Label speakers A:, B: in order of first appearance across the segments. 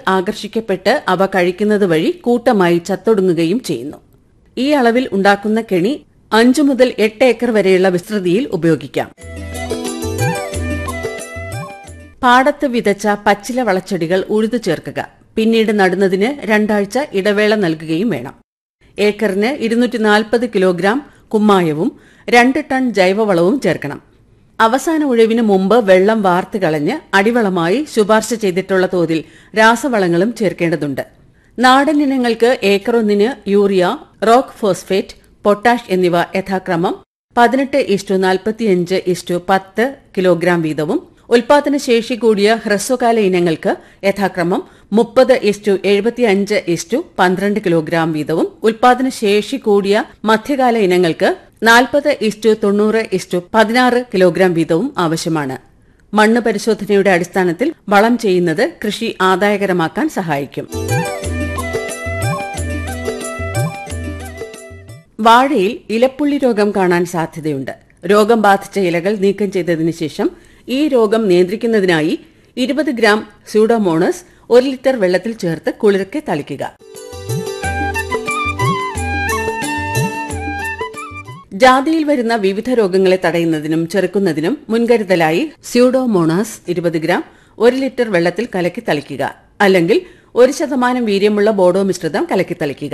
A: ആകർഷിക്കപ്പെട്ട് അവ കഴിക്കുന്നത് വഴി കൂട്ടമായി ചത്തൊടുങ്ങുകയും ചെയ്യുന്നു ഈ അളവിൽ ഉണ്ടാക്കുന്ന കെണി അഞ്ചു മുതൽ എട്ട് ഏക്കർ വരെയുള്ള വിസ്തൃതിയിൽ ഉപയോഗിക്കാം പാടത്ത് വിതച്ച പച്ചില വളച്ചെടികൾ ഉഴുതു ചേർക്കുക പിന്നീട് നടുന്നതിന് രണ്ടാഴ്ച ഇടവേള നൽകുകയും വേണം ഏക്കറിന് ഇരുന്നൂറ്റി നാൽപ്പത് കിലോഗ്രാം കുമ്മായവും രണ്ട് ടൺ ജൈവവളവും ചേർക്കണം അവസാന ഉഴവിന് മുമ്പ് വെള്ളം വാർത്ത് കളഞ്ഞ് അടിവളമായി ശുപാർശ ചെയ്തിട്ടുള്ള തോതിൽ രാസവളങ്ങളും ചേർക്കേണ്ടതുണ്ട് നാടൻ ഇനങ്ങൾക്ക് ഏക്കറൊന്നിന് യൂറിയ റോക്ക് ഫോസ്ഫേറ്റ് പൊട്ടാഷ് എന്നിവ യഥാക്രമം പതിനെട്ട് ഇഷ്ടു നാൽപ്പത്തിയഞ്ച് ഇഷ്ടു പത്ത് കിലോഗ്രാം വീതവും ഉൽപാദന ശേഷി കൂടിയ ഹ്രസ്വകാല ഇനങ്ങൾക്ക് യഥാക്രമം മുപ്പത് ഇസ്റ്റു എഴുപത്തിയഞ്ച് ഇസ്റ്റു പന്ത്രണ്ട് കിലോഗ്രാം വീതവും ഉൽപാദന ശേഷി കൂടിയ മധ്യകാല ഇനങ്ങൾക്ക് നാൽപ്പത് ഇസ്റ്റു തൊണ്ണൂറ് ഇസ്റ്റു പതിനാറ് കിലോഗ്രാം വീതവും ആവശ്യമാണ് മണ്ണ് പരിശോധനയുടെ അടിസ്ഥാനത്തിൽ വളം ചെയ്യുന്നത് കൃഷി ആദായകരമാക്കാൻ സഹായിക്കും വാഴയിൽ ഇലപ്പുള്ളി രോഗം കാണാൻ സാധ്യതയുണ്ട് രോഗം ബാധിച്ച ഇലകൾ നീക്കം ചെയ്തതിനു ശേഷം ഈ രോഗം നിയന്ത്രിക്കുന്നതിനായി ഇരുപത് ഗ്രാം സ്യൂഡോമോണസ് ഒരു ലിറ്റർ വെള്ളത്തിൽ ചേർത്ത് കുളിർക്കെ തളിക്കുക ജാതിയിൽ വരുന്ന വിവിധ രോഗങ്ങളെ തടയുന്നതിനും ചെറുക്കുന്നതിനും മുൻകരുതലായി സ്യൂഡോമോണാസ് ഇരുപത് ഗ്രാം ഒരു ലിറ്റർ വെള്ളത്തിൽ കലക്കി തളിക്കുക അല്ലെങ്കിൽ ഒരു ശതമാനം വീര്യമുള്ള ബോഡോ മിശ്രിതം കലക്കി തളിക്കുക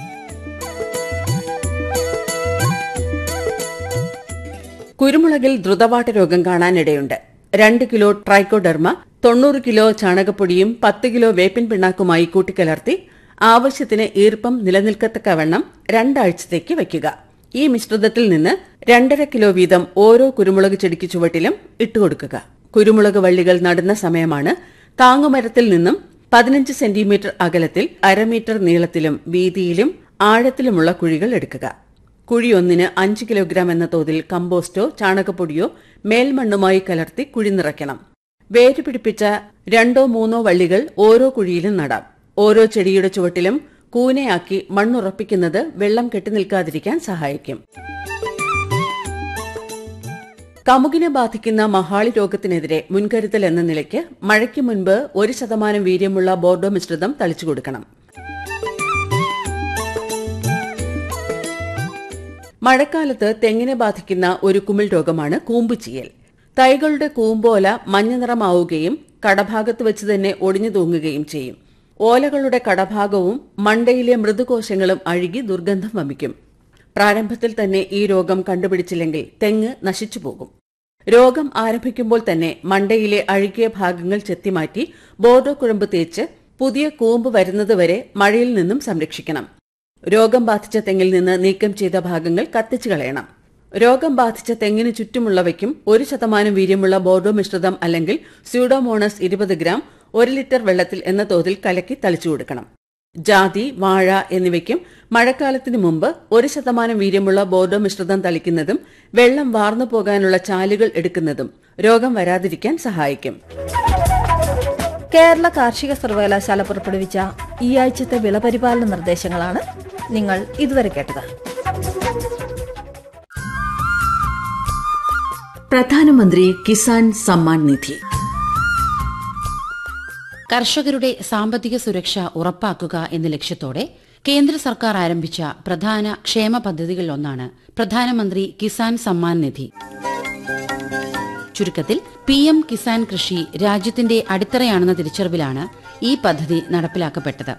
A: കുരുമുളകിൽ ദ്രുതവാട്ട രോഗം കാണാനിടയുണ്ട് രണ്ട് കിലോ ട്രൈക്കോഡെർമ തൊണ്ണൂറ് കിലോ ചാണകപ്പൊടിയും പത്ത് കിലോ വേപ്പിൻ പിണ്ണാക്കുമായി കൂട്ടിക്കലർത്തി ആവശ്യത്തിന് ഈർപ്പം നിലനിൽക്കത്തക്കവണ്ണം രണ്ടാഴ്ചത്തേക്ക് വയ്ക്കുക ഈ മിശ്രിതത്തിൽ നിന്ന് രണ്ടര കിലോ വീതം ഓരോ കുരുമുളക് ചെടിക്ക് ചുവട്ടിലും ഇട്ടുകൊടുക്കുക കുരുമുളക് വള്ളികൾ നടുന്ന സമയമാണ് താങ്ങുമരത്തിൽ നിന്നും പതിനഞ്ച് സെന്റിമീറ്റർ അകലത്തിൽ അരമീറ്റർ നീളത്തിലും വീതിയിലും ആഴത്തിലുമുള്ള കുഴികൾ എടുക്കുക കുഴി ഒന്നിന് അഞ്ച് കിലോഗ്രാം എന്ന തോതിൽ കമ്പോസ്റ്റോ ചാണകപ്പൊടിയോ മേൽമണ്ണുമായി കലർത്തി കുഴി നിറയ്ക്കണം വേര് പിടിപ്പിച്ച രണ്ടോ മൂന്നോ വള്ളികൾ ഓരോ കുഴിയിലും നടാം ഓരോ ചെടിയുടെ ചുവട്ടിലും കൂനയാക്കി മണ്ണുറപ്പിക്കുന്നത് വെള്ളം കെട്ടിനിൽക്കാതിരിക്കാൻ സഹായിക്കും കമുകിനെ ബാധിക്കുന്ന മഹാളി രോഗത്തിനെതിരെ മുൻകരുതൽ എന്ന നിലയ്ക്ക് മഴയ്ക്ക് മുൻപ് ഒരു ശതമാനം വീര്യമുള്ള ബോർഡോ മിശ്രിതം തളിച്ചു കൊടുക്കണം മഴക്കാലത്ത് തെങ്ങിനെ ബാധിക്കുന്ന ഒരു കുമിൾ രോഗമാണ് കൂമ്പുചീയൽ തൈകളുടെ കൂമ്പോല മഞ്ഞ നിറമാവുകയും കടഭാഗത്ത് വെച്ച് തന്നെ ഒടിഞ്ഞു തൂങ്ങുകയും ചെയ്യും ഓലകളുടെ കടഭാഗവും മണ്ടയിലെ മൃദുകോശങ്ങളും അഴുകി ദുർഗന്ധം വമിക്കും പ്രാരംഭത്തിൽ തന്നെ ഈ രോഗം കണ്ടുപിടിച്ചില്ലെങ്കിൽ തെങ്ങ് നശിച്ചു പോകും രോഗം ആരംഭിക്കുമ്പോൾ തന്നെ മണ്ടയിലെ അഴുകിയ ഭാഗങ്ങൾ ചെത്തിമാറ്റി ബോർഡോ കുഴമ്പ് തേച്ച് പുതിയ കൂമ്പ് വരുന്നതുവരെ മഴയിൽ നിന്നും സംരക്ഷിക്കണം രോഗം ബാധിച്ച തെങ്ങിൽ നിന്ന് നീക്കം ചെയ്ത ഭാഗങ്ങൾ കത്തിച്ചു കളയണം രോഗം ബാധിച്ച തെങ്ങിന് ചുറ്റുമുള്ളവയ്ക്കും ഒരു ശതമാനം വീര്യമുള്ള ബോർഡോ മിശ്രിതം അല്ലെങ്കിൽ സ്യൂഡോമോണസ് ഇരുപത് ഗ്രാം ഒരു ലിറ്റർ വെള്ളത്തിൽ എന്ന തോതിൽ കലക്കി തളിച്ചു കൊടുക്കണം ജാതി വാഴ എന്നിവയ്ക്കും മഴക്കാലത്തിനു മുമ്പ് ഒരു ശതമാനം വീര്യമുള്ള ബോർഡോ മിശ്രിതം തളിക്കുന്നതും വെള്ളം വാർന്നു പോകാനുള്ള ചാലുകൾ എടുക്കുന്നതും രോഗം വരാതിരിക്കാൻ സഹായിക്കും
B: കേരള കാർഷിക സർവകലാശാല പുറപ്പെടുവിച്ച ഈ ആഴ്ചത്തെ വിളപരിപാലന നിർദ്ദേശങ്ങളാണ് നിങ്ങൾ ഇതുവരെ കേട്ടത്
A: പ്രധാനമന്ത്രി കിസാൻ സമ്മാൻ നിധി
C: കർഷകരുടെ സാമ്പത്തിക സുരക്ഷ ഉറപ്പാക്കുക എന്ന ലക്ഷ്യത്തോടെ കേന്ദ്ര സർക്കാർ ആരംഭിച്ച പ്രധാന ക്ഷേമ പദ്ധതികളിലൊന്നാണ് പ്രധാനമന്ത്രി കിസാൻ സമ്മാൻ നിധി ചുരുക്കത്തിൽ പി എം കിസാൻ കൃഷി രാജ്യത്തിന്റെ അടിത്തറയാണെന്ന തിരിച്ചറിവിലാണ് ഈ പദ്ധതി നടപ്പിലാക്കപ്പെട്ടത്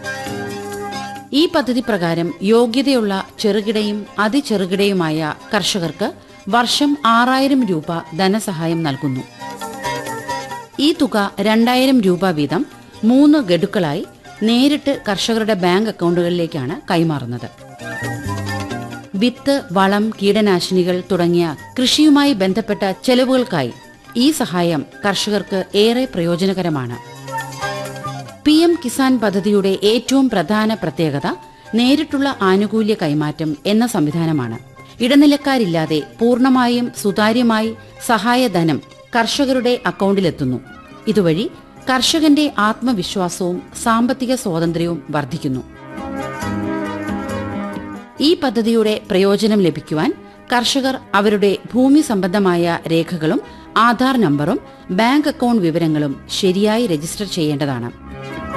C: ഈ പദ്ധതി പ്രകാരം യോഗ്യതയുള്ള ചെറുകിടയും അതിചെറുകിടയുമായ കർഷകർക്ക് വർഷം ആറായിരം രൂപ ധനസഹായം നൽകുന്നു ഈ തുക രണ്ടായിരം രൂപ വീതം മൂന്ന് ഗഡുക്കളായി നേരിട്ട് കർഷകരുടെ ബാങ്ക് അക്കൗണ്ടുകളിലേക്കാണ് കൈമാറുന്നത് വിത്ത് വളം കീടനാശിനികൾ തുടങ്ങിയ കൃഷിയുമായി ബന്ധപ്പെട്ട ചെലവുകൾക്കായി ഈ സഹായം കർഷകർക്ക് ഏറെ പ്രയോജനകരമാണ് പി എം കിസാൻ പദ്ധതിയുടെ ഏറ്റവും പ്രധാന പ്രത്യേകത നേരിട്ടുള്ള ആനുകൂല്യ കൈമാറ്റം എന്ന സംവിധാനമാണ് ഇടനിലക്കാരില്ലാതെ പൂർണ്ണമായും സുതാര്യമായി സഹായധനം കർഷകരുടെ അക്കൗണ്ടിലെത്തുന്നു ഇതുവഴി കർഷകന്റെ ആത്മവിശ്വാസവും സാമ്പത്തിക സ്വാതന്ത്ര്യവും വർദ്ധിക്കുന്നു ഈ പദ്ധതിയുടെ പ്രയോജനം ലഭിക്കുവാൻ കർഷകർ അവരുടെ ഭൂമി സംബന്ധമായ രേഖകളും ആധാർ നമ്പറും ബാങ്ക് അക്കൗണ്ട് വിവരങ്ങളും ശരിയായി രജിസ്റ്റർ ചെയ്യേണ്ടതാണ്